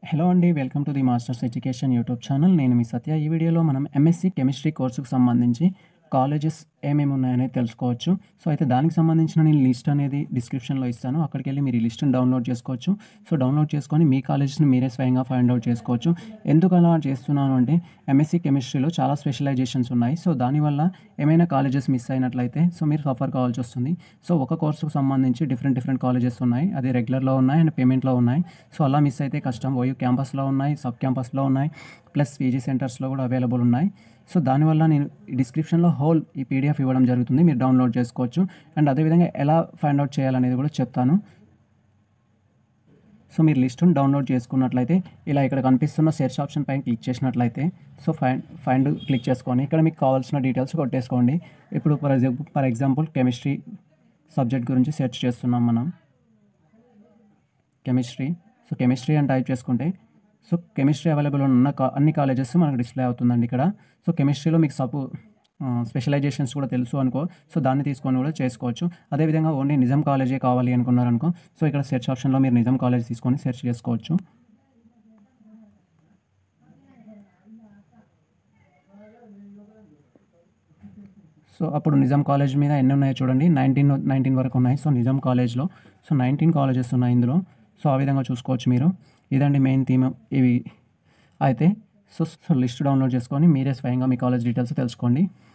hello అండి welcome to the masters education YouTube channel నేను మీ సత్య ఈ వీడియోలో మనం ఎంఎస్సి కెమిస్ట్రీ కోర్సుకు సంబంధించి కాలేజెస్ ఏమేమి ఉన్నాయనేది తెలుసుకోవచ్చు సో అయితే దానికి సంబంధించిన నేను లిస్ట్ అనేది డిస్క్రిప్షన్లో ఇస్తాను అక్కడికి వెళ్ళి మీరు ఈ లిస్ట్ని డౌన్లోడ్ చేసుకోవచ్చు సో డౌన్లోడ్ చేసుకొని మీ కాలేజెస్ని మీరే స్వయంగా ఫైండ్ అవుట్ చేసుకోవచ్చు ఎందుకు అలా చేస్తున్నాను అంటే ఎంఎస్సి కెమిస్ట్రీలో చాలా స్పెషలైజేషన్స్ ఉన్నాయి సో దానివల్ల ఏమైనా కాలేజెస్ మిస్ అయినట్లయితే సో మీరు సఫర్ కావాల్సి వస్తుంది సో ఒక కోర్సుకు సంబంధించి డిఫరెంట్ డిఫరెంట్ కాలేజెస్ ఉన్నాయి అది రెగ్యులర్లో ఉన్నాయి అండ్ పేమెంట్లో ఉన్నాయి సో అలా మిస్ అయితే కష్టం ఓయూ క్యాంపస్లో ఉన్నాయి సబ్ క్యాంపస్లో ఉన్నాయి ప్లస్ పీజీ సెంటర్స్లో కూడా అవైలబుల్ ఉన్నాయి సో దానివల్ల నేను డిస్క్రిప్షన్లో హోల్ ఈ పీడిఎఫ్ ఇవ్వడం జరుగుతుంది మీరు డౌన్లోడ్ చేసుకోవచ్చు అండ్ అదేవిధంగా ఎలా ఫైండ్ అవుట్ చేయాలనేది కూడా చెప్తాను సో మీరు లిస్టును డౌన్లోడ్ చేసుకున్నట్లయితే ఇలా ఇక్కడ కనిపిస్తున్న సెర్చ్ ఆప్షన్ పైన క్లిక్ చేసినట్లయితే సో ఫైండ్ ఫైండ్ క్లిక్ చేసుకొని ఇక్కడ మీకు కావాల్సిన డీటెయిల్స్ కొట్టేసుకోండి ఇప్పుడు for example for example chemistry subject గురించి సెర్చ్ చేస్తున్నాం మనం కెమిస్ట్రీ సో కెమిస్ట్రీ అని టైప్ చేసుకుంటే సో కెమిస్ట్రీ అవైలబుల్ ఉన్న కా- అన్ని కాలేజెస్ మనకు డిస్ప్లే అవుతుందండి ఇక్కడ సో కెమిస్ట్రీలో మీకు సపో స్పెషలైజేషన్స్ కూడా తెలుసు అనుకో సో దాన్ని తీసుకొని కూడా చేసుకోవచ్చు అదేవిధంగా ఓన్లీ నిజాం కాలేజే కావాలి అనుకున్నారనుకో సో ఇక్కడ సెర్చ్ ఆప్షన్లో మీరు నిజాం కాలేజ్ తీసుకొని సెర్చ్ చేసుకోవచ్చు సో అప్పుడు నిజాం కాలేజ్ మీద ఎన్ని ఉన్నాయో చూడండి నైన్టీన్ నైన్టీన్ వరకు ఉన్నాయి సో నిజాం కాలేజ్లో సో నైన్టీన్ కాలేజెస్ ఉన్నాయి ఇందులో సో ఆ విధంగా చూసుకోవచ్చు మీరు ఇదండి మెయిన్ థీమ్ ఇవి అయితే సో సో లిస్ట్ డౌన్లోడ్ చేసుకొని మీరే స్వయంగా మీ కాలేజ్ డీటెయిల్స్ తెలుసుకోండి